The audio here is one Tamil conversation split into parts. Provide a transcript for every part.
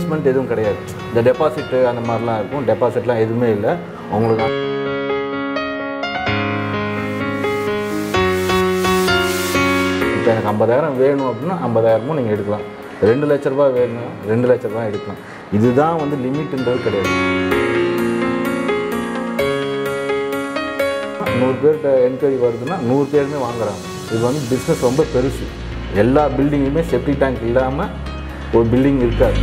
இன்வெஸ்ட்மெண்ட் எதுவும் கிடையாது இந்த டெபாசிட்டு அந்த மாதிரிலாம் இருக்கும் டெபாசிட்லாம் எதுவுமே இல்லை அவங்களுக்கு இப்போ எனக்கு ஐம்பதாயிரம் வேணும் அப்படின்னா ஐம்பதாயிரமும் நீங்கள் எடுக்கலாம் ரெண்டு லட்ச ரூபாய் வேணும் ரெண்டு லட்ச ரூபாய் எடுக்கலாம் இதுதான் வந்து லிமிட்ன்றது கிடையாது நூறு பேர்கிட்ட என்கொயரி வருதுன்னா நூறு பேருமே வாங்குறாங்க இது வந்து பிஸ்னஸ் ரொம்ப பெருசு எல்லா பில்டிங்குமே செப்டி டேங்க் இல்லாமல் ஒரு பில்டிங் இருக்காது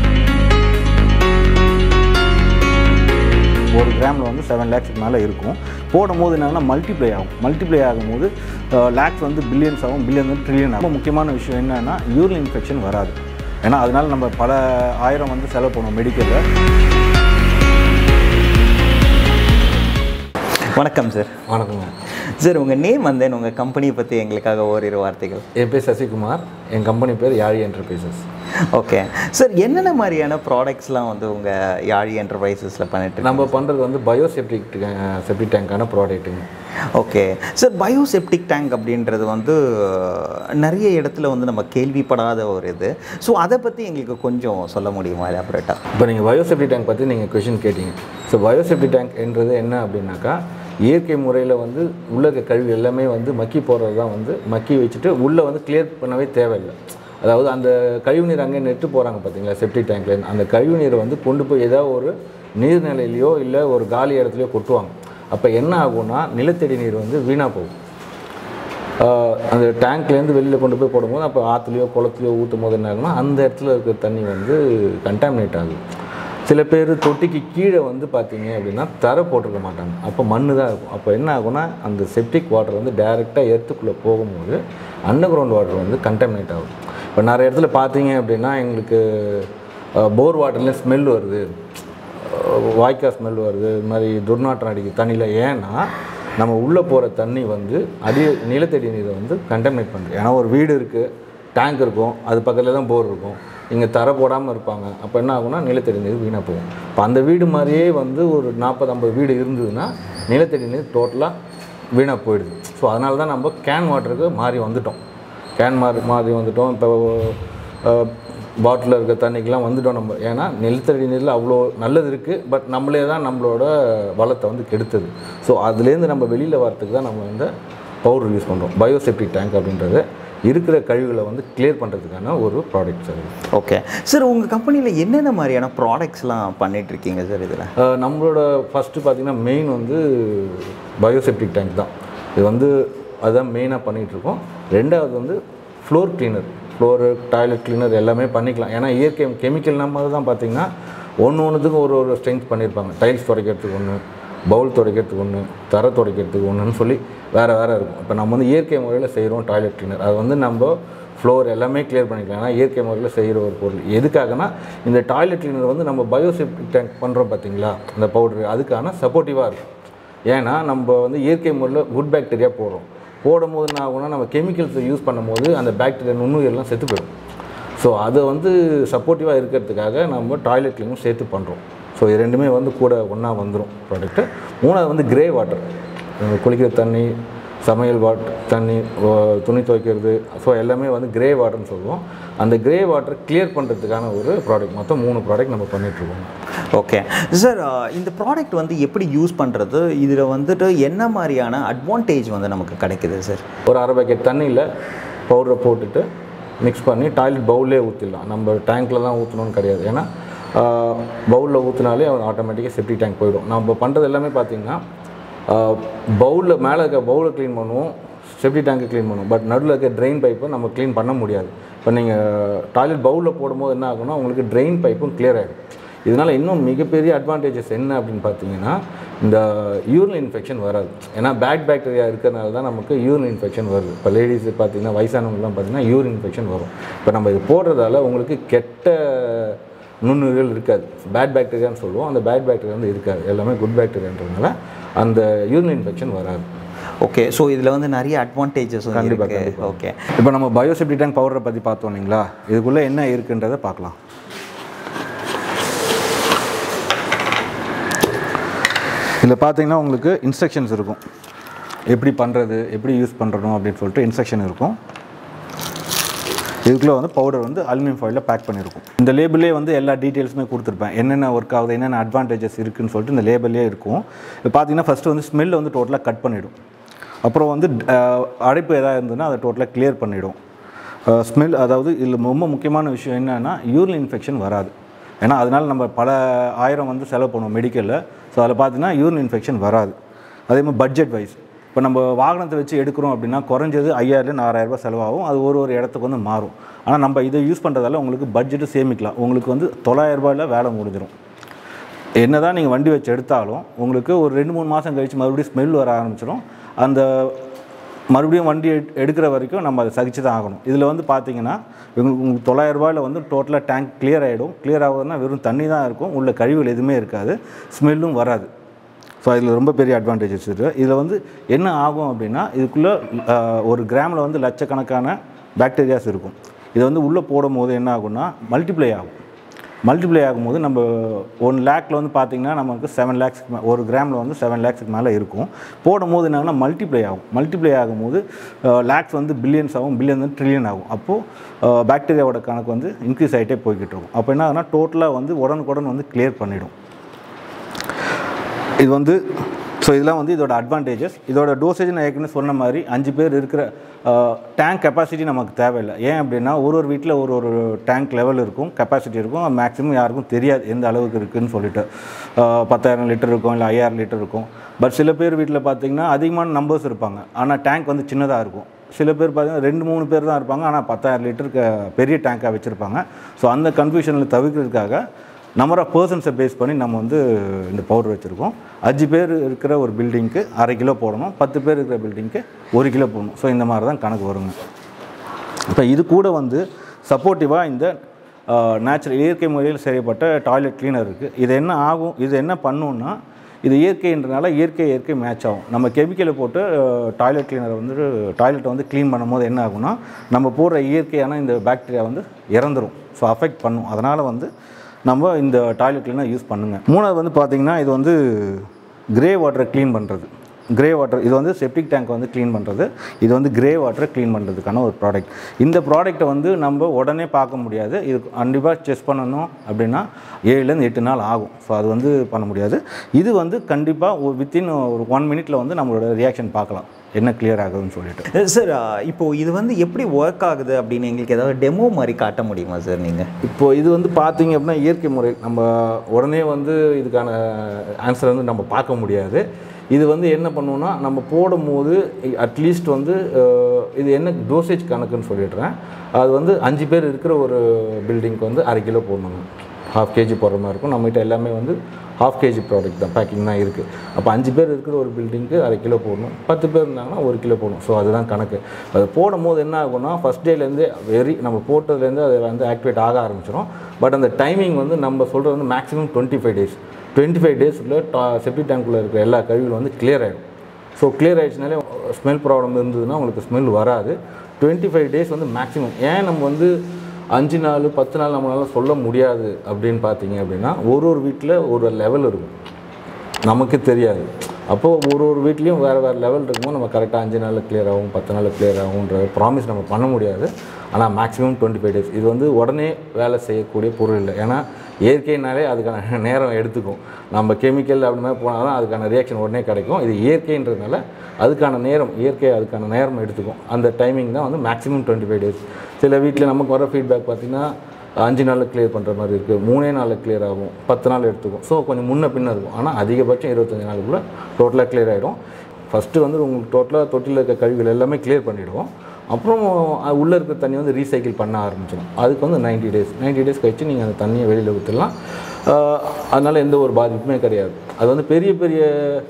ஒரு கிராமில் வந்து செவன் லேக்ஸுக்கு மேலே இருக்கும் போடும்போது என்னன்னா மல்டிப்ளை ஆகும் மல்டிப்ளை ஆகும்போது லேக்ஸ் வந்து பில்லியன்ஸ் ஆகும் பில்லியன் வந்து ட்ரில்லியன் ஆகும் ரொம்ப முக்கியமான விஷயம் என்னன்னா யூரின் இன்ஃபெக்ஷன் வராது ஏன்னா அதனால நம்ம பல ஆயிரம் வந்து செலவு பண்ணுவோம் மெடிக்கலில் வணக்கம் சார் வணக்கங்க சார் உங்கள் நேம் வந்து உங்கள் கம்பெனியை பற்றி எங்களுக்காக ஓரிரு வார்த்தைகள் என் பேர் சசிகுமார் என் கம்பெனி பேர் யாழி என்டர்பிரைசஸ் ஓகே சார் என்னென்ன மாதிரியான ப்ராடக்ட்ஸ்லாம் வந்து உங்கள் யாழி என்டர்பிரைசஸில் பண்ணிட்டு நம்ம பண்ணுறது வந்து பயோசெப்டிக் செப்டி டேங்கான ப்ராடக்ட்டுங்க ஓகே சார் பயோசெப்டிக் டேங்க் அப்படின்றது வந்து நிறைய இடத்துல வந்து நம்ம கேள்விப்படாத ஒரு இது ஸோ அதை பற்றி எங்களுக்கு கொஞ்சம் சொல்ல முடியுமா எலாபரேட்டாக இப்போ நீங்கள் பயோசெப்டி டேங்க் பற்றி நீங்கள் கொஷின் கேட்டீங்க ஸோ பயோசெப்டி டேங்க்ன்றது என்ன அப்படின்னாக்கா இயற்கை முறையில் வந்து உள்ள இருக்க கழிவு எல்லாமே வந்து மக்கி போடுறது தான் வந்து மக்கி வச்சுட்டு உள்ளே வந்து கிளியர் பண்ணவே தேவையில்லை அதாவது அந்த கழிவுநீர் அங்கே நெட்டு போகிறாங்க பார்த்தீங்களா செப்டி டேங்க்லேருந்து அந்த கழிவுநீரை வந்து கொண்டு போய் ஏதாவது ஒரு நீர்நிலையிலையோ இல்லை ஒரு காலி இடத்துலையோ கொட்டுவாங்க அப்போ என்ன ஆகும்னா நிலத்தடி நீர் வந்து வீணாக போகும் ஆஹ் அந்த டேங்க்லேருந்து வெளியில் கொண்டு போய் போடும்போது அப்போ ஆற்றுலையோ குளத்துலையோ ஊற்றும் போது என்ன ஆகும்னா அந்த இடத்துல இருக்கிற தண்ணி வந்து கண்டாமினேட் ஆகுது சில பேர் தொட்டிக்கு கீழே வந்து பார்த்தீங்க அப்படின்னா தரை போட்டிருக்க மாட்டாங்க அப்போ மண் தான் இருக்கும் அப்போ என்ன ஆகும்னா அந்த செப்டிக் வாட்டர் வந்து டைரெக்டாக எர்த்துக்குள்ளே போகும்போது அண்டர் கிரவுண்ட் வாட்டர் வந்து கண்டாமினேட் ஆகும் இப்போ நிறைய இடத்துல பார்த்தீங்க அப்படின்னா எங்களுக்கு போர் வாட்டர்லேயும் ஸ்மெல் வருது வாய்க்கால் ஸ்மெல் வருது இது மாதிரி துர்நாற்றம் அடிக்குது தண்ணியில் ஏன்னா நம்ம உள்ளே போகிற தண்ணி வந்து அடி நிலத்தடி நீரை வந்து கண்டமினேட் பண்ணுது ஏன்னா ஒரு வீடு இருக்குது டேங்க் இருக்கும் அது பக்கத்தில் தான் போர் இருக்கும் இங்கே தரை போடாமல் இருப்பாங்க அப்போ என்ன ஆகும்னா நிலத்தடி நீர் வீணாக போகும் இப்போ அந்த வீடு மாதிரியே வந்து ஒரு நாற்பது ஐம்பது வீடு இருந்ததுன்னா நிலத்தடி நீர் டோட்டலாக வீணாக போயிடுது ஸோ அதனால தான் நம்ம கேன் வாட்டருக்கு மாறி வந்துட்டோம் கேன் மாறி மாறி வந்துட்டோம் இப்போ பாட்டிலில் இருக்க தண்ணிக்கெலாம் வந்துட்டோம் நம்ம ஏன்னா நிலத்தடி நீரில் அவ்வளோ நல்லது இருக்குது பட் நம்மளே தான் நம்மளோட வளத்தை வந்து கெடுத்தது ஸோ அதுலேருந்து நம்ம வெளியில் வரத்துக்கு தான் நம்ம வந்து பவுடர் யூஸ் பண்ணுறோம் பயோசெப்டிக் டேங்க் அப்படின்றது இருக்கிற கழிவுகளை வந்து கிளியர் பண்ணுறதுக்கான ஒரு ப்ராடக்ட் சார் இது. ஓகே சார் உங்கள் கம்பெனியில் என்னென்ன மாதிரியான ப்ராடக்ட்ஸ்லாம் பண்ணிட்டு இருக்கீங்க சார் இதில் அஹ் நம்மளோட ஃபஸ்ட்டு பார்த்திங்கன்னா மெயின் வந்து பயோசெப்டிக் டேங்க் தான் இது வந்து அதுதான் மெயினாக பண்ணிகிட்ருக்கோம் ரெண்டாவது வந்து floor cleaner floor toilet cleaner எல்லாமே பண்ணிக்கலாம் ஏன்னா இயற்கை கெமிக்கல் நம்ம தான் பார்த்திங்கன்னா ஒன்று ஒன்றுத்துக்கும் ஒரு ஒரு ஸ்ட்ரென்த் பண்ணியிருப்பாங்க டைல்ஸ் துடைக்கிறதுக்கு ஒன்று பவுல் துடைக்கிறதுக்கு ஒன்று தரை துடைக்கிறதுக்கு ஒன்றுன்னு சொல்லி வேறு வேறு இருக்கும் இப்போ நம்ம வந்து இயற்கை முறையில் செய்கிறோம் டாய்லெட் கிளீனர் அது வந்து நம்ம ஃப்ளோர் எல்லாமே கிளியர் பண்ணிக்கலாம் ஏன்னா இயற்கை முறையில் செய்கிற ஒரு பொருள் எதுக்காகனா இந்த டாய்லெட் கிளீனர் வந்து நம்ம பயோசெப்டிக் டேங்க் பண்ணுறோம் பார்த்தீங்களா அந்த பவுடர் அதுக்கான சப்போர்ட்டிவாக இருக்கும் ஏன்னா நம்ம வந்து இயற்கை முறையில் குட் பாக்டீரியா போடுறோம் போடும்போது என்ன ஆகும்னா நம்ம கெமிக்கல்ஸை யூஸ் பண்ணும்போது அந்த பாக்டீரியா நுண்ணுயிரெல்லாம் செத்து போயிடும் ஸோ அதை வந்து சப்போர்ட்டிவாக இருக்கிறதுக்காக நம்ம டாய்லெட் கிளீனும் சேர்த்து பண்ணுறோம் ஸோ இது ரெண்டுமே வந்து கூட ஒன்றா வந்துடும் ப்ராடக்ட்டு மூணாவது வந்து கிரே வாட்டர் குளிக்கிற தண்ணி சமையல் வாட் தண்ணி ஓ- துணி துவைக்கிறது ஸோ எல்லாமே வந்து கிரே வாட்டர்னு சொல்லுவோம் அந்த கிரே வாட்டர் கிளியர் பண்ணுறதுக்கான ஒரு ப்ராடக்ட் மொத்தம் மூணு ப்ராடக்ட் நம்ம பண்ணிகிட்ருக்கோம் ஓகே சார் இந்த ப்ராடக்ட் வந்து எப்படி யூஸ் பண்ணுறது இதில் வந்துட்டு என்ன மாதிரியான அட்வான்டேஜ் வந்து நமக்கு கிடைக்குது சார் ஒரு அரை பக்கெட் தண்ணியில் பவுடரை போட்டுட்டு மிக்ஸ் பண்ணி டாய்லெட் பவுல்லே ஊற்றிடலாம் நம்ம டேங்க்கில் தான் ஊற்றணும்னு கிடையாது ஏன்னா பவுலில் ஊற்றினாலே அவர் ஆட்டோமேட்டிக்காக செப்டி டேங்க் போயிடும் நம்ம பண்ணுறது எல்லாமே பார்த்தீங்கன்னா பவுலில் மேலே இருக்க பவுலை க்ளீன் பண்ணுவோம் செப்டி டேங்கை க்ளீன் பண்ணுவோம் பட் நடுவில் இருக்க ட்ரெயின் பைப்பை நம்ம க்ளீன் பண்ண முடியாது இப்போ நீங்கள் டாய்லெட் பவுலில் போடும்போது என்ன ஆகும்னா உங்களுக்கு ட்ரெயின் பைப்பும் clear ஆகிடும் இதனால் இன்னும் மிகப்பெரிய அட்வான்டேஜஸ் என்ன அப்படின்னு பார்த்தீங்கன்னா இந்த யூரின் இன்ஃபெக்ஷன் வராது ஏன்னா பேட் பாக்டீரியா இருக்கிறனால தான் நமக்கு யூரின் இன்ஃபெக்ஷன் வருது இப்போ லேடிஸ் பார்த்தீங்கன்னா வயசானவங்கலாம் பார்த்தீங்கன்னா யூரின் இன்ஃபெக்ஷன் வரும் இப்போ நம்ம இது போடுறதால உங்களுக்கு கெட்ட நுண்ணுயிர்கள் இருக்காது பேட் பாக்டீரியான்னு சொல்லுவோம் அந்த பேட் பாக்டீரியா வந்து இருக்காது எல்லாமே குட் பாக்டீரியான்றதுனால அந்த யூரின் இன்ஃபெக்ஷன் வராது ஓகே ஸோ இதில் வந்து நிறைய அட்வான்டேஜஸ் கண்டிப்பா, இருக்கு கண்டிப்பா. ஓகே இப்போ நம்ம பயோசெப்டி டேங்க் பவுடரை பற்றி பார்த்தோம் இல்லைங்களா இதுக்குள்ளே என்ன இருக்குன்றதை பார்க்கலாம் இதில் பார்த்தீங்கன்னா உங்களுக்கு இன்ஸ்ட்ரக்ஷன்ஸ் இருக்கும் எப்படி பண்ணுறது எப்படி யூஸ் பண்ணுறணும் அப்படின்னு சொல்லிட்டு இன்ஸ்ட்ரக்ஷன் இருக்கும் இதுக்குள்ளே வந்து பவுடர் வந்து அலுமினியம் ஃபாயிலில் பேக் பண்ணியிருக்கும் இந்த லேபிளே வந்து எல்லா டீட்டெயில்ஸுமே கொடுத்துருப்பேன் என்னென்ன ஒர்க் ஆகுது என்னென்ன அட்வான்டேஜஸ் இருக்குன்னு சொல்லிட்டு இந்த லேபிளே இருக்கும் இப்போ பார்த்தீங்கன்னா ஃபஸ்ட்டு வந்து ஸ்மெல் வந்து டோட்டலாக கட் பண்ணிவிடும் அப்புறம் வந்து அஹ், அடைப்பு எதாவது இருந்ததுன்னா அதை டோட்டலாக கிளியர் பண்ணிவிடும் ஸ்மெல் அதாவது இதில் ரொம்ப முக்கியமான விஷயம் என்னன்னா யூரின் இன்ஃபெக்ஷன் வராது ஏன்னா அதனால் நம்ம பல ஆயிரம் வந்து செலவு பண்ணுவோம் மெடிக்கலில் ஸோ அதில் பார்த்தீங்கன்னா யூரின் இன்ஃபெக்ஷன் வராது அதே மாதிரி பட்ஜெட் வைஸ் இப்போ நம்ம வாகனத்தை வச்சு எடுக்கிறோம் அப்படின்னா குறைஞ்சது ஐயாயிரம் ஆறாயிரம் ரூபாய் செலவாகும் அது ஒரு ஒரு இடத்துக்கு வந்து மாறும் ஆனால் நம்ம இதை யூஸ் பண்ணுறதால உங்களுக்கு பட்ஜெட்டு சேமிக்கலாம் உங்களுக்கு வந்து தொள்ளாயிரம் ரூபாயில வேலை முடிஞ்சிடும் என்னதான் நீங்கள் வண்டி வச்சு எடுத்தாலும் உங்களுக்கு ஒரு ரெண்டு மூணு மாதம் கழிச்சு மறுபடியும் ஸ்மெல் வர ஆரம்பிச்சிடும் அந்த மறுபடியும் வண்டி எடு- எடுக்கிற வரைக்கும் நம்ம அதை சகிச்சு தான் ஆகணும் இதில் வந்து பார்த்தீங்கன்னா உங்களுக்கு உங்களுக்கு தொள்ளாயிரம் ரூபாயில வந்து டோட்டலாக டேங்க் கிளியர் ஆகிடும் கிளியர் ஆகுதுன்னா வெறும் தண்ணி தான் இருக்கும் உள்ள கழிவுகள் எதுவுமே இருக்காது ஸ்மெல்லும் வராது ஸோ இதில் ரொம்ப பெரிய அட்வான்டேஜஸ் இருக்குது இதில் வந்து என்ன ஆகும் அப்படின்னா இதுக்குள்ளே ஒரு கிராமில் வந்து லட்சக்கணக்கான பாக்டீரியாஸ் இருக்கும் இதை வந்து உள்ளே போடும் போது என்ன ஆகும்னா மல்டிப்ளை ஆகும் மல்டிப்ளை ஆகும்போது நம்ம ஒன் லேக்கில் வந்து பார்த்திங்கன்னா நமக்கு செவன் லேக்ஸ்க்கு ஒரு கிராமில் வந்து செவன் லேக்ஸுக்கு மேலே இருக்கும் போடும்போது என்னன்னா மல்டிப்ளை ஆகும் மல்டிப்ளை ஆகும்போது லேக்ஸ் வந்து பில்லியன்ஸ் ஆகும் பில்லியன் வந்து ட்ரில்லியன் ஆகும் அப்போது பாக்டீரியாவோட கணக்கு வந்து இன்க்ரீஸ் ஆகிட்டே போய்கிட்டு இருக்கும் அப்போ என்ன ஆகுனா டோட்டலாக வந்து உடனுக்குடன் வந்து கிளியர் பண்ணிடும் இது வந்து ஸோ இதெல்லாம் வந்து இதோட அட்வான்டேஜஸ் இதோட டோசேஜ் நான் ஏற்கனவே சொன்ன மாதிரி அஞ்சு பேர் இருக்கிற டேங்க் கெப்பாசிட்டி நமக்கு தேவையில்லை ஏன் அப்படின்னா ஒரு ஒரு வீட்டில் ஒரு ஒரு டேங்க் லெவல் இருக்கும் கெப்பாசிட்டி இருக்கும் மேக்ஸிமம் யாருக்கும் தெரியாது எந்த அளவுக்கு இருக்குதுன்னு சொல்லிட்டு அஹ், பத்தாயிரம் லிட்டர் இருக்கும் இல்லை ஐயாயிரம் லிட்டர் இருக்கும் பட் சில பேர் வீட்டில் பார்த்தீங்கன்னா அதிகமான நம்பர்ஸ் இருப்பாங்க ஆனால் டேங்க் வந்து சின்னதாக இருக்கும் சில பேர் பார்த்தீங்கன்னா ரெண்டு மூணு பேர் தான் இருப்பாங்க ஆனால் பத்தாயிரம் லிட்டருக்கு பெரிய டேங்காக வச்சுருப்பாங்க ஸோ அந்த கன்ஃபியூஷனில் தவிர்க்கிறதுக்காக நம்பர் ஆஃப் பர்சன்ஸை பேஸ் பண்ணி நம்ம வந்து இந்த பவுடர் வச்சுருக்கோம் அஞ்சு பேர் இருக்கிற ஒரு பில்டிங்க்கு அரை கிலோ போடணும் பத்து பேர் இருக்கிற பில்டிங்க்கு ஒரு கிலோ போடணும் ஸோ இந்த மாதிரி தான் கணக்கு வருங்க இப்போ இது கூட வந்து சப்போர்ட்டிவாக இந்த நேச்சுரல் இயற்கை முறையில் செய்யப்பட்ட டாய்லெட் கிளீனர் இருக்குது இது என்ன ஆகும் இது என்ன பண்ணுன்னா இது இயற்கைன்றனால இயற்கை இயற்கை மேட்ச் ஆகும் நம்ம கெமிக்கலை போட்டு டாய்லெட் கிளீனரை வந்து டாய்லெட்டை வந்து க்ளீன் பண்ணும்போது என்ன ஆகும்னா நம்ம போடுற இயற்கையான இந்த பாக்டீரியா வந்து இறந்துரும் ஸோ அஃபெக்ட் பண்ணும் அதனால் வந்து நம்ம இந்த டாய்லெட் கிளீனர் யூஸ் பண்ணுங்க மூணாவது வந்து பார்த்திங்கன்னா இது வந்து கிரே வாட்டரை க்ளீன் பண்ணுறது கிரே வாட்டர் இது வந்து செப்டிக் டேங்க் வந்து க்ளீன் பண்ணுறது இது வந்து கிரே வாட்டரை க்ளீன் பண்ணுறதுக்கான ஒரு ப்ராடக்ட் இந்த ப்ராடக்ட்டை வந்து நம்ம உடனே பார்க்க முடியாது இது கண்டிப்பாக செஸ் பண்ணணும் அப்படின்னா ஏழுலேருந்து எட்டு நாள் ஆகும் ஸோ அது வந்து பண்ண முடியாது இது வந்து கண்டிப்பாக வித்தின் ஒரு ஒன் மினிட்ல வந்து நம்மளோட ரியாக்ஷன் பார்க்கலாம் என்ன கிளியர் ஆகுதுன்னு சொல்லிட்டு சார் இப்போ இது வந்து எப்படி ஒர்க் ஆகுது அப்படின்னு எங்களுக்கு ஏதாவது டெமோ மாதிரி காட்ட முடியுமா சார் நீங்கள் இப்போ இது வந்து பார்த்தீங்க அப்படின்னா இயற்கை முறை நம்ம உடனே வந்து இதுக்கான ஆன்சர் வந்து நம்ம பார்க்க முடியாது இது வந்து என்ன பண்ணுவோம்னா நம்ம போடும்போது அட்லீஸ்ட் வந்து அஹ், இது என்ன டோசேஜ் கணக்குன்னு சொல்லிடுறேன் அது வந்து அஞ்சு பேர் இருக்கிற ஒரு பில்டிங்க்கு வந்து அரை கிலோ போடணுங்க ஹாஃப் கேஜி போடுற மாதிரி இருக்கும் நம்மகிட்ட எல்லாமே வந்து ஹாஃப் கேஜி ப்ராடக்ட் தான் பேக்கிங் தான் இருக்குது அப்போ அஞ்சு பேர் இருக்கிற ஒரு பில்டிங்க்கு அரை கிலோ போடணும் பத்து பேர் இருந்தாங்கன்னா ஒரு கிலோ போடணும் ஸோ அதுதான் கணக்கு அது போடும்போது என்ன ஆகும்னா ஃபஸ்ட் டேலேருந்தே வெரி நம்ம போட்டதுலேருந்து அது வந்து ஆக்டிவேட் ஆக ஆரம்பிச்சிடும் பட் அந்த டைமிங் வந்து நம்ம சொல்கிறது வந்து maximum twenty five days twenty five டேஸில் செப்டி டேங்க்குள்ளே இருக்கிற எல்லா கழிவுகளும் வந்து கிளியர் ஆகிடும் ஸோ கிளியர் ஆகிடுச்சுனாலே ஸ்மெல் ப்ராப்ளம் இருந்ததுன்னா உங்களுக்கு ஸ்மெல் வராது டுவெண்ட்டி ஃபைவ் டேஸ் வந்து மேக்ஸிமம் ஏன் நம்ம வந்து அஞ்சு நாள் பத்து நாள் நம்மளால சொல்ல முடியாது அப்படின்னு பார்த்தீங்க அப்படின்னா ஒரு ஒரு வீட்டில் ஒரு லெவல் இருக்கும் நமக்கு தெரியாது அப்போது ஒரு ஒரு வீட்லேயும் வேறு வேறு லெவல் இருக்கும்போது நம்ம கரெக்டாக அஞ்சு நாளில் clear ஆகும் பத்து நாளில் clear ஆகுன்ற ப்ராமிஸ் நம்ம பண்ண முடியாது ஆனால் மேக்ஸிமம் டுவெண்ட்டி ஃபைவ் டேஸ் இது வந்து உடனே வேலை செய்யக்கூடிய பொருள் இல்லை ஏன்னா இயற்கைனாலே அதுக்கான நேரம் எடுத்துக்கும் நம்ம கெமிக்கல் அப்படி மாதிரி போனால் தான் அதுக்கான ரியாக்ஷன் உடனே கிடைக்கும் இது இயற்கைன்றதுனால அதுக்கான நேரம் இயற்கை அதுக்கான நேரம் எடுத்துக்கும் அந்த டைமிங் தான் வந்து மேக்ஸிமம் டுவெண்ட்டி ஃபைவ் டேஸ் சில வீட்டில் நமக்கு வர ஃபீட்பேக் பார்த்திங்கன்னா அஞ்சு நாளில் கிளியர் பண்ணுற மாதிரி இருக்குது மூணே நாளில் கிளியர் ஆகும் பத்து நாள் எடுத்துக்கும் ஸோ கொஞ்சம் முன்ன பின்ன இருக்கும் ஆனால் அதிகபட்சம் இருபத்தஞ்சி நாளுக்குள்ளே டோட்டலாக கிளியர் ஆகிடும் ஃபஸ்ட்டு வந்து உங்களுக்கு டோட்டலாக தொட்டியில் இருக்க கழிவுகள் எல்லாமே கிளியர் பண்ணிவிடுவோம் அப்புறம் அது உள்ளே இருக்க தண்ணி வந்து ரீசைக்கிள் பண்ண ஆரம்பிச்சிடும் அதுக்கு வந்து 90 டேஸ் 90 டேஸ் கழிச்சு நீங்கள் அந்த தண்ணியை வெளியில் ஊற்றலாம் அதனால் எந்த ஒரு பாதிப்புமே கிடையாது அது வந்து பெரிய பெரிய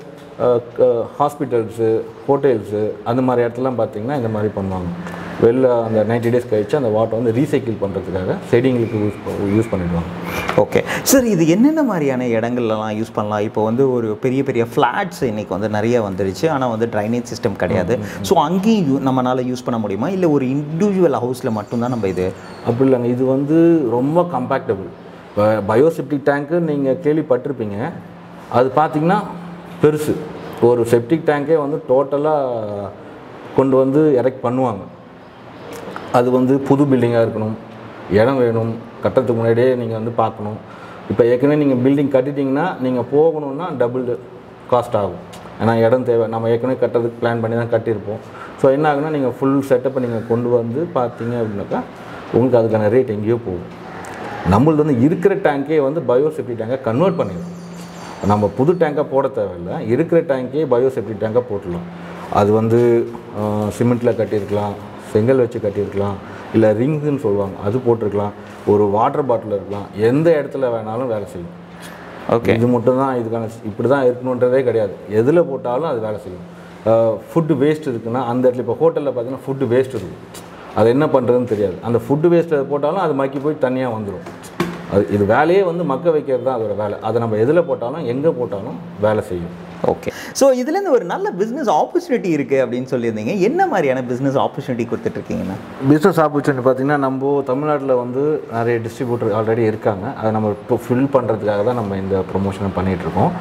ஹாஸ்பிட்டல்ஸு ஹோட்டல்ஸு அந்த மாதிரி இடத்துலலாம் பார்த்தீங்கன்னா இந்த மாதிரி பண்ணுவாங்க வெளில அந்த 90 டேஸ் கழிச்சு அந்த வாட்டர் வந்து ரீசைக்கிள் பண்ணுறதுக்காக செடிங்களுக்கு யூஸ் யூஸ் பண்ணிடுவாங்க ஓகே சார் இது என்னென்ன மாதிரியான இடங்கள்லாம் யூஸ் பண்ணலாம் இப்போ வந்து ஒரு பெரிய பெரிய ஃப்ளாட்ஸ் இன்னைக்கு வந்து நிறைய வந்துருச்சு ஆனால் வந்து ட்ரைனேஜ் சிஸ்டம் கிடையாது ஸோ அங்கேயும் யூ- நம்மனால யூஸ் பண்ண முடியுமா இல்லை ஒரு இண்டிவிஜுவல் ஹவுஸில் மட்டும்தான் நம்ம இது அப்படி இல்லைங்க இது வந்து ரொம்ப கம்பேக்டபுள் இப்போ பயோசெப்டிக் டேங்க்கு நீங்கள் கேள்விப்பட்டிருப்பீங்க அது பார்த்தீங்கன்னா பெருசு ஒரு செப்டிக் டேங்கே வந்து டோட்டலாக கொண்டு வந்து எரெக்ட் பண்ணுவாங்க அது வந்து புது பில்டிங்காக இருக்கணும் இடம் வேணும் கட்டுறதுக்கு முன்னாடியே நீங்கள் வந்து பார்க்கணும் இப்போ ஏற்கனவே நீங்கள் பில்டிங் கட்டிட்டீங்கன்னா நீங்கள் போகணுன்னா டபுள் காஸ்ட் ஆகும் ஏன்னா இடம் தேவை நம்ம ஏற்கனவே கட்டுறதுக்கு பிளான் பண்ணி தான் கட்டியிருப்போம் ஸோ என்ன ஆகுனா நீங்கள் ஃபுல் செட்டப்பை நீங்கள் கொண்டு வந்து பார்த்தீங்க அப்படின்னாக்கா உங்களுக்கு அதுக்கான ரேட் எங்கேயோ போகும் நம்மளது வந்து இருக்கிற டேங்கே வந்து பயோசெப்டி டேங்கை கன்வெர்ட் பண்ணிடும் நம்ம புது டேங்காக போட தேவையில்லை இருக்கிற டேங்கே பயோசெப்டி டேங்காக போட்டுடலாம் அது வந்து சிமெண்ட்டில் கட்டியிருக்கலாம் செங்கல் வச்சு கட்டியிருக்கலாம் இல்லை ரிங்குன்னு சொல்லுவாங்க அது போட்டிருக்கலாம் ஒரு வாட்டர் பாட்டில் இருக்கலாம் எந்த இடத்துல வேணாலும் வேலை செய்யும் ஓகே இது மட்டும் தான் இதுக்கான இப்படி தான் இருக்கணுன்றதே கிடையாது எதில் போட்டாலும் அது வேலை செய்யும் ஃபுட்டு வேஸ்ட் இருக்குன்னா அந்த இடத்துல இப்போ ஹோட்டலில் பார்த்தீங்கன்னா ஃபுட்டு வேஸ்ட் இருக்கும் அது என்ன பண்ணுறதுன்னு தெரியாது அந்த ஃபுட்டு வேஸ்ட் போட்டாலும் அது மக்கி போய் தனியாக வந்துடும் அது இது வேலையே வந்து மக்க வைக்கிறது தான் அதோட வேலை அதை நம்ம எதில் போட்டாலும் எங்கே போட்டாலும் வேலை செய்யும் ஓகே ஸோ இதுலேருந்து ஒரு நல்ல பிஸ்னஸ் ஆப்பர்ச்சுனிட்டி இருக்குது அப்படின்னு சொல்லியிருந்தீங்க என்ன மாதிரியான பிஸ்னஸ் ஆப்பர்ச்சுனிட்டி கொடுத்துட்ருக்கீங்கண்ணா பிஸ்னஸ் ஆப்பர்ச்சுனிட்டி பார்த்தீங்கன்னா நம்ம தமிழ்நாட்டில் வந்து நிறைய டிஸ்ட்ரிபியூட்டர் ஆல்ரெடி இருக்காங்க அதை நம்ம இப்போ ஃபில் பண்ணுறதுக்காக தான் நம்ம இந்த ப்ரொமோஷனை பண்ணிகிட்ருக்கோம்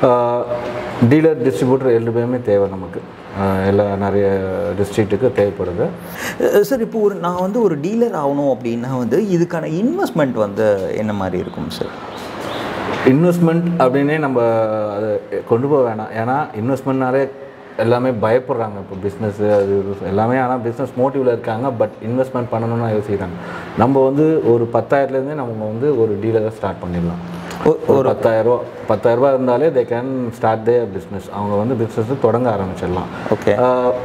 டீலர் டிஸ்ட்ரிபியூட்டர் எல்லாமே தேவை நமக்கு ஆஹ் எல்லா நிறைய டிஸ்ட்ரிக்ட்டுக்கு தேவைப்படுது சார் இப்போ ஒரு நான் வந்து ஒரு டீலர் ஆகணும் அப்படின்னா வந்து இதுக்கான இன்வெஸ்ட்மெண்ட் வந்து என்ன மாதிரி இருக்கும் சார் இன்வெஸ்ட்மெண்ட் அப்படின்னே நம்ம அதை கொண்டு போக வேணாம் ஏன்னா இன்வெஸ்ட்மெண்ட்னாலே எல்லாமே பயப்படுறாங்க இப்போ பிஸ்னஸ் அது இது எல்லாமே ஆனால் பிஸ்னஸ் மோட்டிவில் இருக்காங்க பட் இன்வெஸ்ட்மெண்ட் பண்ணணும்னு யோசிக்கிறாங்க நம்ம வந்து ஒரு பத்தாயிரத்துலேருந்தே நம்ம வந்து ஒரு டீலரை ஸ்டார்ட் பண்ணிடலாம் ஒரு பத்தாயிரரூவா பத்தாயிரரூபா இருந்தாலே they can start the business அவங்க வந்து பிஸ்னஸ் தொடங்க ஆரம்பிச்சிடலாம் ஓகே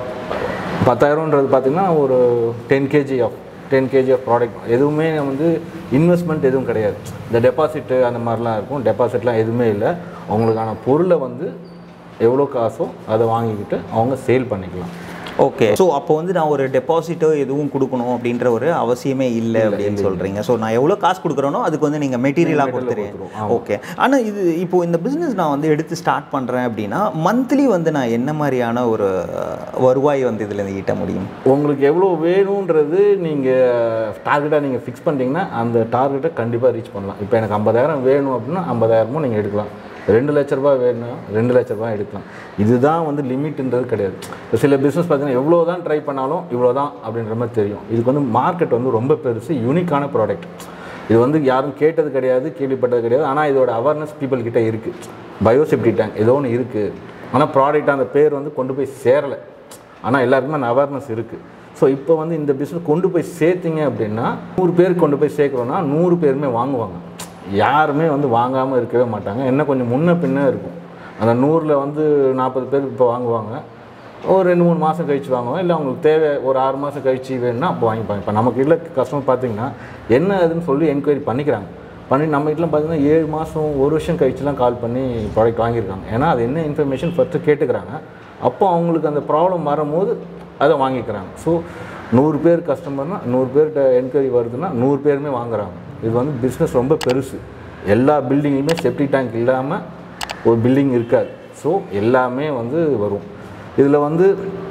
பத்தாயிரம்ன்றது பார்த்திங்கன்னா ஒரு ten KG of ten KG of product எதுவுமே வந்து இன்வெஸ்ட்மெண்ட் எதுவும் கிடையாது இந்த டெபாசிட்டு அந்த மாதிரிலாம் இருக்கும் டெபாசிட்லாம் எதுவுமே இல்லை அவங்களுக்கான பொருளை வந்து எவ்வளோ காசோ அதை வாங்கிக்கிட்டு அவங்க சேல் பண்ணிக்கலாம் ஓகே ஸோ அப்போ வந்து நான் ஒரு டெபாசிட்டோ எதுவும் கொடுக்கணும் அப்படின்ற ஒரு அவசியமே இல்லை அப்படின்னு சொல்கிறீங்க ஸோ நான் எவ்வளோ காசு கொடுக்குறேனோ அதுக்கு வந்து நீங்கள் மெட்டீரியலாக கொடுத்துருங்க ஓகே ஆனால் இது இப்போ இந்த பிஸ்னஸ் நான் வந்து எடுத்து ஸ்டார்ட் பண்ணுறேன் அப்படின்னா மந்த்லி வந்து நான் என்ன மாதிரியான ஒரு வருவாய் வந்து இதில் ஈட்ட முடியும் உங்களுக்கு எவ்வளோ வேணுன்றது நீங்கள் டார்கெட்டாக நீங்கள் ஃபிக்ஸ் பண்ணிட்டீங்கன்னா அந்த டார்கெட்டை கண்டிப்பாக ரீச் பண்ணலாம் இப்போ எனக்கு ஐம்பதாயிரம் வேணும் அப்படின்னா ஐம்பதாயிரமும் நீங்கள் எடுக்கலாம் ரெண்டு லட்ச ரூபாய் வேணும் ரெண்டு லட்ச ரூபாய் எடுக்கலாம் இதுதான் வந்து லிமிட்ன்றது கிடையாது இப்போ சில பிஸ்னஸ் பார்த்தீங்கன்னா எவ்வளோ தான் ட்ரை பண்ணாலும் இவ்வளோ தான் அப்படின்ற மாதிரி தெரியும் இதுக்கு வந்து மார்க்கெட் வந்து ரொம்ப பெருசு யூனிக்கான ப்ராடக்ட் இது வந்து யாரும் கேட்டது கிடையாது கேள்விப்பட்டது கிடையாது ஆனால் இதோட அவேர்னஸ் பீப்புள் கிட்ட இருக்குது பயோசெப்டி டேங்க் ஏதோ ஒன்று இருக்குது ஆனால் ப்ராடக்ட் அந்த பேர் வந்து கொண்டு போய் சேரலை ஆனால் எல்லாருக்குமே அந்த அவேர்னஸ் இருக்குது ஸோ இப்போ வந்து இந்த பிஸ்னஸ் கொண்டு போய் சேர்த்தீங்க அப்படின்னா நூறு பேர் கொண்டு போய் சேர்க்குறோன்னா நூறு பேருமே வாங்குவாங்க யாருமே வந்து வாங்காமல் இருக்கவே மாட்டாங்க என்ன கொஞ்சம் முன்ன பின்ன இருக்கும் அந்த நூறில் வந்து நாற்பது பேர் இப்போ வாங்குவாங்க ஒரு ரெண்டு மூணு மாதம் கழிச்சு வாங்குவாங்க இல்லை அவங்களுக்கு தேவை ஒரு ஆறு மாதம் கழிச்சு வேணும்னா அப்போ வாங்கிப்பாங்க இப்போ நமக்கு இல்லை கஸ்டமர் பார்த்தீங்கன்னா என்ன அதுன்னு சொல்லி என்கொயரி பண்ணிக்கிறாங்க பண்ணி நம்ம வீட்டில் பார்த்தீங்கன்னா ஏழு மாதம் ஒரு வருஷம் கழிச்சுலாம் கால் பண்ணி ப்ராடக்ட் வாங்கியிருக்காங்க ஏன்னா அது என்ன இன்ஃபர்மேஷன் ஃபஸ்ட்டு கேட்டுக்கிறாங்க அப்போ அவங்களுக்கு அந்த ப்ராப்ளம் வரும்போது அதை வாங்கிக்கிறாங்க ஸோ நூறு பேர் கஸ்டமர்னால் நூறு பேர்கிட்ட என்கொயரி வருதுன்னா நூறு பேருமே வாங்குறாங்க இது வந்து பிஸ்னஸ் ரொம்ப பெருசு எல்லா பில்டிங்லையுமே செப்டி டேங்க் இல்லாமல் ஒரு பில்டிங் இருக்காது ஸோ எல்லாமே வந்து வரும் இதில் வந்து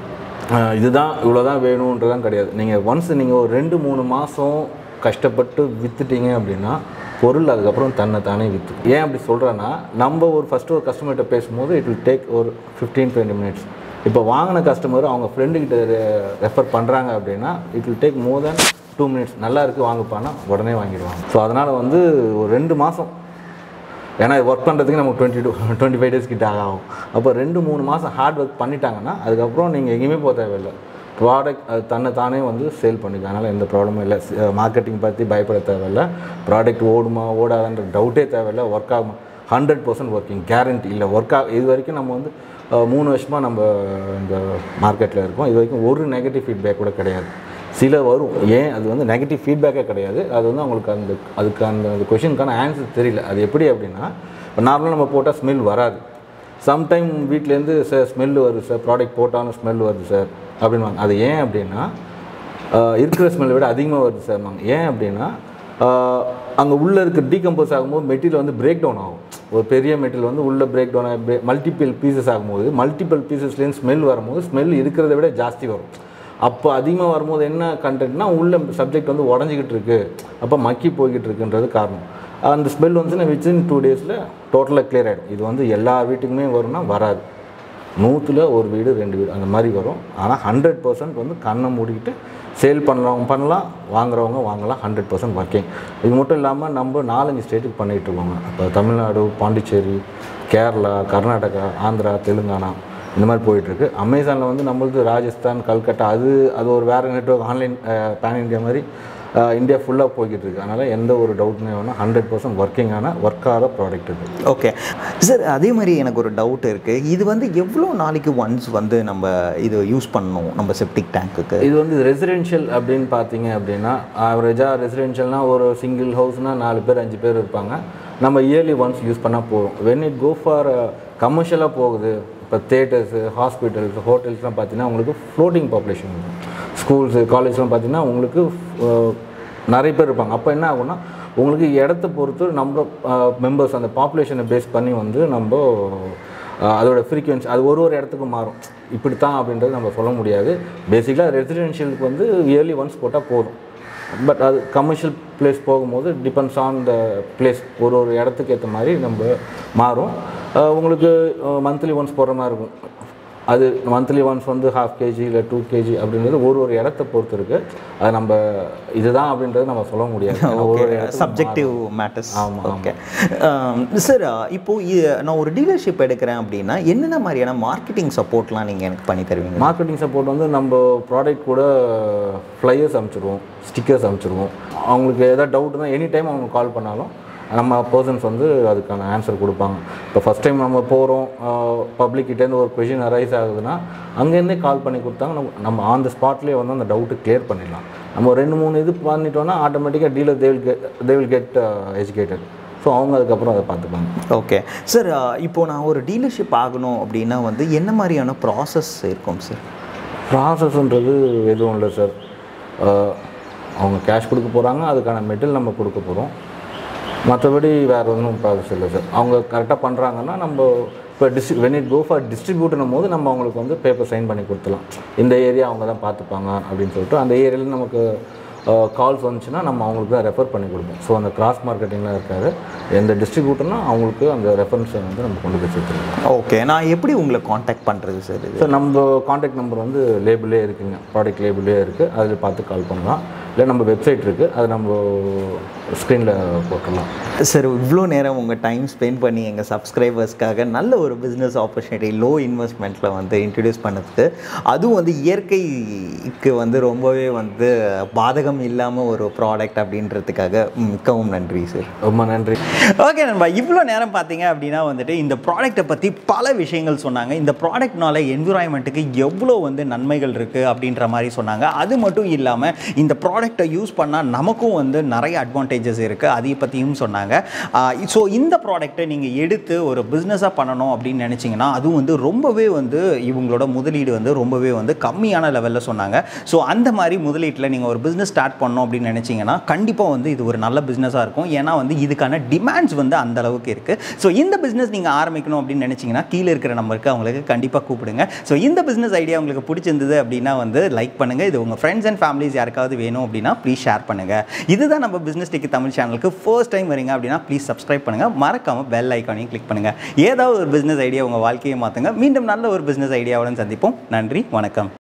அஹ், இதுதான் இவ்வளோ தான் வேணுன்றதான் கிடையாது நீங்கள் ஒன்ஸ் நீங்கள் ஒரு ரெண்டு மூணு மாதம் கஷ்டப்பட்டு விற்றுட்டீங்க அப்படின்னா பொருள் அதுக்கப்புறம் தன்னை தானே விற்று ஏன் அப்படி சொல்கிறேன்னா நம்ம ஒரு ஃபஸ்ட்டு ஒரு கஸ்டமர்கிட்ட பேசும்போது இட் வில் டேக் ஒரு ஃபிஃப்டீன் டுவெண்ட்டி மினிட்ஸ் இப்போ வாங்கின கஸ்டமர் அவங்க ஃப்ரெண்டுக்கிட்ட ரெஃபர் பண்ணுறாங்க அப்படின்னா it will take more than two minutes நல்லா இருக்குது வாங்குப்பான்னா உடனே வாங்கிடுவாங்க ஸோ அதனால் வந்து ஒரு ரெண்டு மாதம் ஏன்னா ஒர்க் பண்ணுறதுக்கு நமக்கு twenty two twenty five days கிட்ட ஆகும் அப்போ ரெண்டு மூணு மாதம் ஹார்ட் ஒர்க் பண்ணிட்டாங்கன்னா அதுக்கப்புறம் நீங்கள் எங்கேயுமே போக தேவையில்லை ப்ராடக்ட் அது தன்னை தானே வந்து சேல் பண்ணிக்கும் அதனால் எந்த ப்ராப்ளமும் இல்லை மார்க்கெட்டிங் பற்றி பயப்பட தேவையில்ல ப்ராடக்ட் ஓடுமா ஓடாதான்ற டவுட்டே தேவையில்லை ஒர்க் ஆகுமா ஹண்ட்ரட் பர்சன்ட் ஒர்க்கிங் கேரண்டி இல்லை ஒர்க் ஆக இது வரைக்கும் நம்ம வந்து அஹ், மூணு வருஷமாக நம்ம இந்த மார்க்கெட்டில் இருக்கோம் இது வரைக்கும் ஒரு நெகட்டிவ் ஃபீட்பேக் கூட கிடையாது சில வரும் ஏன் அது வந்து நெகட்டிவ் ஃபீட்பேக்கே கிடையாது அது வந்து அவங்களுக்கு அந்த அதுக்கு அந்த அந்த கொஷினுக்கான ஆன்சர் தெரியல அது எப்படி அப்படின்னா இப்போ நார்மலாக நம்ம போட்டால் ஸ்மெல் வராது சம்டைம் வீட்டிலேருந்து சார் ஸ்மெல் வருது சார் ப்ராடக்ட் போட்டாலும் ஸ்மெல் வருது சார் அப்படின்வாங்க அது ஏன் அப்படின்னா ஆஹ், இருக்கிற ஸ்மெல்லை விட அதிகமாக வருது சார் ஏன் அப்படின்னா அங்கே உள்ளே இருக்க டீகம்போஸ் ஆகும்போது மெட்டீரியல் வந்து பிரேக் டவுன் ஆகும் ஒரு பெரிய மெட்டீரியல் வந்து உள்ளே பிரேக் டவுன் ஆகி மல்டிபிள் பீசஸ் ஆகும்போது மல்டிபிள் பீசஸ்லேருந்து ஸ்மெல் வரும்போது ஸ்மெல் இருக்கிறத விட ஜாஸ்தி வரும் அப்போ அதிகமாக வரும்போது என்ன கண்டென்ட்னா உள்ள சப்ஜெக்ட் வந்து உடஞ்சிக்கிட்டு இருக்கு அப்போ மக்கி போய்கிட்டு இருக்குன்றது காரணம் அந்த ஸ்மெல் வந்து வித்தின் டூ டேஸில் டோட்டலாக clear ஆகிடும் இது வந்து எல்லா வீட்டுக்குமே வரும்னா வராது நூற்றில் ஒரு வீடு ரெண்டு வீடு அந்த மாதிரி வரும் ஆனால் ஹண்ட்ரட் பர்சன்ட் வந்து கண்ணை மூடிக்கிட்டு சேல் பண்ணுறவங்க பண்ணலாம் வாங்குறவங்க வாங்கலாம் ஹண்ட்ரட் பர்சன்ட் ஒர்க்கிங் இது மட்டும் இல்லாமல் நம்ம நாலஞ்சு ஸ்டேட்டுக்கு பண்ணிகிட்டு இருக்கோங்க இப்போ தமிழ்நாடு பாண்டிச்சேரி கேரளா கர்நாடகா ஆந்திரா தெலுங்கானா இந்த மாதிரி போயிட்டுருக்கு அமேசானில் வந்து நம்மளது ராஜஸ்தான் கல்கட்டா அது அது ஒரு வேறு நெட்ஒர்க் ஆன்லைன் பேன் இந்தியா மாதிரி அஹ், இந்தியா ஃபுல்லாக போய்கிட்டு இருக்கு அதனால் எந்த ஒரு டவுட்னே வேணால் ஹண்ட்ரட் பர்சன்ட் ஒர்க்கிங்கான ஒர்க் ஆகிற ப்ராடக்ட் இது ஓகே சார் அதே மாதிரி எனக்கு ஒரு டவுட் இருக்குது இது வந்து எவ்வளோ நாளைக்கு ஒன்ஸ் வந்து நம்ம இது யூஸ் பண்ணணும் நம்ம செப்டிக் டேங்க்குக்கு இது வந்து ரெசிடென்ஷியல் அப்படின்னு பார்த்தீங்க அப்படின்னா ஆவரேஜாக ரெசிடென்ஷியல்னால் ஒரு சிங்கிள் ஹவுஸ்னால் நாலு பேர் அஞ்சு பேர் இருப்பாங்க நம்ம இயர்லி ஒன்ஸ் யூஸ் பண்ணால் போதும் வென் இட் கோ ஃபார் கமர்ஷியலாக போகுது இப்போ தேட்டர்ஸு ஹாஸ்பிட்டல்ஸ் ஹோட்டல்ஸ்லாம் பார்த்தீங்கன்னா உங்களுக்கு ஃப்ளோட்டிங் பாப்புலேஷன் இருக்கும் ஸ்கூல்ஸு காலேஜ்லாம் பார்த்தீங்கன்னா உங்களுக்கு அஹ், நிறைய பேர் இருப்பாங்க அப்போ என்ன ஆகும்னா உங்களுக்கு இடத்த பொறுத்து நம்ம மெம்பர்ஸ் அந்த பாப்புலேஷனை பேஸ் பண்ணி வந்து நம்ம அஹ், அதோட ஃப்ரீக்வன்சி அது ஒரு ஒரு இடத்துக்கும் மாறும் இப்படி தான் அப்படின்றது நம்ம சொல்ல முடியாது பேசிக்கலாக ரெசிடென்ஷியலுக்கு வந்து இயர்லி ஒன்ஸ் போட்டால் போதும் பட் அது கமர்ஷியல் பிளேஸ் போகும்போது டிபெண்ட்ஸ் ஆன் த பிளேஸ் ஒரு ஒரு இடத்துக்கு ஏற்ற மாதிரி நம்ம மாறும் அஹ், உங்களுக்கு மந்த்லி ஒன்ஸ் போடுற மாதிரி இருக்கும் அது மந்த்லி ஒன்ஸ் வந்து ஹாஃப் கேஜி இல்லை டூ கேஜி அப்படின்றது ஒரு ஒரு இடத்த பொறுத்து இருக்குது அது நம்ம இதுதான் அப்படின்றது நம்ம சொல்ல முடியாது ஏன்னா ஒரு ஒரு இடத்துக்கு சப்ஜெக்டிவ் மேட்டர்ஸ் ஆமா, ஓகே சார் இப்போ இ- நான் ஒரு டீலர்ஷிப் எடுக்கிறேன் அப்படின்னா என்னென்ன மாதிரியான மார்க்கெட்டிங் சப்போர்ட்லாம் நீங்கள் எனக்கு பண்ணி தருவீங்க மார்க்கெட்டிங் சப்போர்ட் வந்து நம்ம ப்ராடக்ட் கூட ஃப்ளையர்ஸ் அனுப்பிச்சிடுவோம் ஸ்டிக்கர்ஸ் அனுப்பிச்சிடுவோம் அவங்களுக்கு ஏதாவது டவுட்னா எனி டைம் அவங்க கால் பண்ணாலும் நம்ம பர்சன்ஸ் வந்து அதுக்கான ஆன்சர் கொடுப்பாங்க இப்போ ஃபஸ்ட் டைம் நம்ம போகிறோம் பப்ளிக்கிட்டேருந்து ஒரு கொஷின் அரைஸ் ஆகுதுன்னா அங்கேருந்தே கால் பண்ணி கொடுத்தாங்க நம்ம நம்ம ஆன் த ஸ்பாட்லேயே வந்து அந்த டவுட்டு கிளியர் பண்ணிடலாம் நம்ம ஒரு ரெண்டு மூணு இது பண்ணிட்டோம்னா ஆட்டோமேட்டிக்காக dealer they will get they will get educated so அவங்க அதுக்கப்புறம் அதை பார்த்துப்பாங்க ஓகே சார் இப்போ நான் ஒரு டீலர்ஷிப் ஆகணும் அப்படின்னா வந்து என்ன மாதிரியான ப்ராசஸ் இருக்கும் சார் ப்ராசஸ்ன்றது எதுவும் இல்லை சார் அஹ், அவங்க கேஷ் கொடுக்க போகிறாங்க அதுக்கான மெட்டல் நம்ம கொடுக்க போகிறோம் மற்றபடி வேறு ஒன்றும் ப்ராசஸ் இல்லை சார் அவங்க கரெக்டாக பண்ணுறாங்கன்னா நம்ம இப்போ டிஸ்ட்ரி வென் இட் கோ ஃபார் டிஸ்ட்ரிபியூட்னும் போது நம்ம அவங்களுக்கு வந்து பேப்பர் சைன் பண்ணி கொடுத்துலாம் இந்த ஏரியா அவங்க தான் பார்த்துப்பாங்க அப்படின்னு சொல்லிட்டு அந்த ஏரியாவில் நமக்கு கால்ஸ் வந்துச்சுன்னா நம்ம அவங்களுக்கு தான் ரெஃபர் பண்ணி கொடுப்போம் ஸோ அந்த கிராஸ் மார்க்கெட்டிங்லாம் இருக்காது எந்த டிஸ்ட்ரிபியூட்டர்னா அவங்களுக்கு அந்த ரெஃபரன்ஸை வந்து நம்ம கொண்டு போய் சேர்த்துருக்கோம் ஓகே நான் எப்படி உங்களை காண்டாக்ட் பண்ணுறது சார் இது ஸோ நம்ம காண்டாக்ட் நம்பர் வந்து லேபிளே இருக்குங்க ப்ராடக்ட் லேபிளே இருக்குது அதில் பார்த்து கால் பண்ணலாம் இல்லை நம்ம வெப்சைட் இருக்குது அது நம்ம ஸ்க்ரீனில் போட்டுடலாம் சார் இவ்வளோ நேரம் உங்கள் டைம் ஸ்பெண்ட் பண்ணி எங்கள் சப்ஸ்கிரைபர்ஸ்க்காக நல்ல ஒரு பிஸ்னஸ் ஆப்பர்ச்சுனிட்டி லோ இன்வெஸ்ட்மெண்ட்டில் வந்து இன்ட்ரடியூஸ் பண்ணதுக்கு அதுவும் வந்து இயற்கைக்கு வந்து ரொம்பவே வந்து பாதகம் இல்லாமல் ஒரு ப்ராடக்ட் அப்படின்றதுக்காக மிக்கவும் நன்றி சார் ரொம்ப நன்றி ஓகே நண்பா இவ்வளோ நேரம் பார்த்தீங்க அப்படின்னா வந்துட்டு இந்த ப்ராடக்ட்டை பற்றி பல விஷயங்கள் சொன்னாங்க இந்த ப்ராடக்ட்னால என்விரான்மெண்ட்டுக்கு எவ்வளோ வந்து நன்மைகள் இருக்குது அப்படின்ற மாதிரி சொன்னாங்க அது மட்டும் இல்லாமல் இந்த ப்ராடக்ட்டை யூஸ் பண்ணால் நமக்கும் வந்து நிறைய அட்வான்டேஜஸ் இருக்குது அதை பற்றியும் சொன்னாங்க ஸோ இந்த ப்ராடக்ட்டை நீங்கள் எடுத்து ஒரு பிஸ்னஸாக பண்ணணும் அப்படின்னு நினச்சிங்கன்னா அதுவும் வந்து ரொம்பவே வந்து இவங்களோட முதலீடு வந்து ரொம்பவே வந்து கம்மியான லெவலில் சொன்னாங்க ஸோ அந்த மாதிரி முதலீட்டில் நீங்கள் ஒரு பிஸ்னஸ் ஸ்டார்ட் பண்ணணும் அப்படின்னு நினச்சிங்கன்னா கண்டிப்பாக வந்து இது ஒரு நல்ல பிஸ்னஸாக இருக்கும் ஏன்னா வந்து இதுக்கான டிமாண்ட்ஸ் வந்து அந்த அளவுக்கு இருக்குது ஸோ இந்த பிஸ்னஸ் நீங்கள் ஆரம்பிக்கணும் அப்படின்னு நினச்சிங்கன்னா கீழே இருக்கிற நம்பருக்கு அவங்களுக்கு கண்டிப்பாக கூப்பிடுங்க ஸோ இந்த பிஸ்னஸ் ஐடியா உங்களுக்கு பிடிச்சிருந்தது அப்படின்னா வந்து லைக் பண்ணுங்கள் இது உங்கள் ஃப்ரெண்ட்ஸ் அண்ட் ஃபேமிலிஸ் யாருக்காவது வேணும் அப்படின்னா ப்ளீஸ் ஷேர் பண்ணுங்கள் இதுதான் நம்ம பிஸ்னஸ் டெக் தமிழ் சேனலுக்கு ஃபர்ஸ்ட் டைம் வரீங்க அப்படின்னா ப்ளீஸ் சப்ஸ்கிரைப் பண்ணுங்கள் மறக்காமல் பெல் ஐக்கானையும் கிளிக் பண்ணுங்கள் ஏதாவது ஒரு பிஸ்னஸ் ஐடியா உங்கள் வாழ்க்கையை மாற்றுங்க மீண்டும் நல்ல ஒரு பிஸ்னஸ் ஐடியாவுடன் சந்திப்போம் நன்றி வணக்கம்